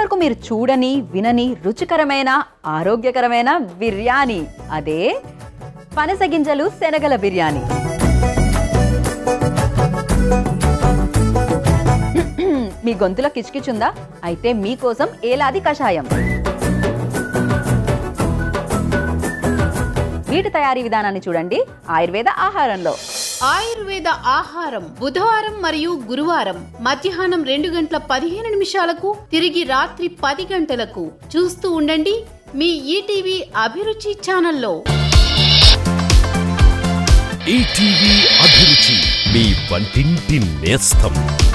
వరకు మీరు చూడని వినని రుచికరమైన ఆరోగ్యకరమైన బిర్యానీ అదే పనస గింజలు శనగల బిర్యానీ మీ గొంతులో కిచకిచుందా అయితే మీకోసం ఏలాది కషాయం వీటి తయారీ విధానాన్ని చూడండి ఆయుర్వేద ఆహారంలో ఆయుర్వేద ఆహారం బుధవారం మరియు గురువారం మధ్యాహ్నం రెండు గంటల పదిహేను నిమిషాలకు తిరిగి రాత్రి పది గంటలకు చూస్తూ ఉండండి మీ ఈటీవీ అభిరుచి ఛానల్లో ఈటీవీ అభిరుచి మీ వంటింటి నేస్తం